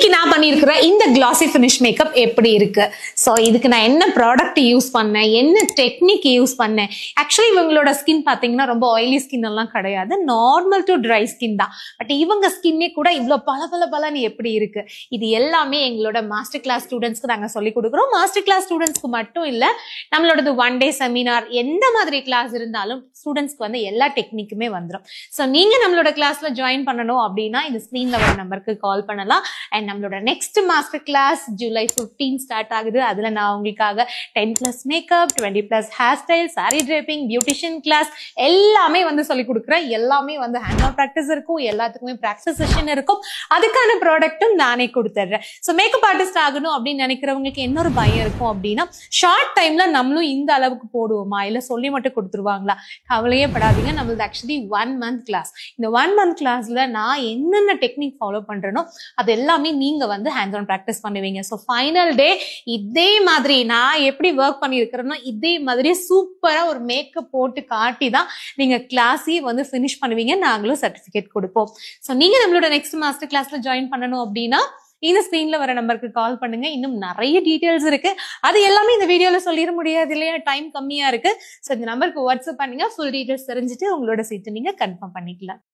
நான் பண்ணியிருக்கிற இந்த கிளாசி ஃபினிஷ் மேக்கப் எப்படி இருக்கு ஸோ இதுக்கு நான் என்ன ப்ராடக்ட் யூஸ் பண்ணேன் என்ன டெக்னிக் யூஸ் பண்ணேன் ஆக்சுவலி இவங்களோட ஸ்கின் பார்த்தீங்கன்னா ரொம்ப ஆயிலி ஸ்கின் எல்லாம் கிடையாது நார்மல் டு ட்ரை ஸ்கின் தான் பட் இவங்க ஸ்கின்னே கூட இவ்வளோ பல பல பலன்னு எப்படி இருக்கு இது எல்லாமே எங்களோட மாஸ்டர் கிளாஸ் ஸ்டூடெண்ட்ஸ்க்கு நாங்கள் சொல்லி கொடுக்குறோம் மாஸ்டர் கிளாஸ் ஸ்டூடெண்ட்ஸ்க்கு மட்டும் இல்லை நம்மளோடது ஒன் டே செமினார் எந்த மாதிரி கிளாஸ் இருந்தாலும் ஸ்டூடெண்ட்ஸ்க்கு வந்து எல்லா டெக்னிக்குமே வந்துடும் ஸோ நீங்கள் நம்மளோட கிளாஸில் ஜாயின் பண்ணணும் அப்படின்னா இந்த ஸ்க்ரீனில் வர நம்பருக்கு கால் பண்ணலாம் அண்ட் நம்மளோட next master class July 15 start ஆகுது அதில் நான் உங்களுக்காக ten plus makeup twenty plus hair style sari draping beautician class எல்லாமே வந்து சொல்லி கொடுக்குறேன் எல்லாமே வந்து ஹேண்ட் ஆன் ப்ராக்டிஸ் இருக்கும் எல்லாத்துக்குமே ப்ராக்டிஸ் செஷன் இருக்கும் அதுக்கான ப்ராடக்ட்டும் நானே கொடுத்துட்றேன் ஸோ மேக்கப் ஆர்டிஸ்ட் ஆகணும் அப்படின்னு நினைக்கிறவங்களுக்கு இன்னொரு பயம் இருக்கும் அப்படின்னா ஷார்ட் டைம்ல நம்மளும் இந்த அளவுக்கு போடுவோமா இல்லை சொல்லி மட்டும் கொடுத்துருவாங்களா கவலையே படாதீங்க நம்மளது ஆக்சுவலி ஒன் மந்த் கிளாஸ் இந்த ஒன் மந்த் கிளாஸ்ல நான் என்னென்ன டெக்னிக் ஃபாலோ பண்றேனோ அது எல்லாமே நீங்க வந்து ஹேண்ட் ஆன் ப்ராக்டிஸ் பண்ணுவீங்க ஸோ ஃபைனல் டே இதே மாதிரி நான் எப்படி ஒர்க் பண்ணியிருக்கிறேனோ இதே மாதிரி சூப்பரா ஒரு மேக்கப் போட்டு காட்டி தான் நீங்க கிளாஸையும் வந்து ஃபினிஷ் பண்ணுவீங்க நாங்களும் சர்டிஃபிகேட் கொடுப்போம் ஸோ நீங்க நம்மளோட நெக்ஸ்ட் மாஸ்டர் கிளாஸ்ல ஜாயின் பண்ணணும் அப்படின்னா இந்த ஸ்க்ரீன்ல வர நம்பருக்கு கால் பண்ணுங்க இன்னும் நிறைய டீடைல்ஸ் இருக்கு அது எல்லாமே இந்த வீடியோல சொல்லிட முடியாது இல்லையா டைம் கம்மியா இருக்கு ஸோ இந்த நம்பருக்கு வாட்ஸ்அப் பண்ணுங்க ஃபுல் டீடைல்ஸ் தெரிஞ்சுட்டு உங்களோட சீட்டை நீங்க கன்ஃபார்ம் பண்ணிக்கலாம்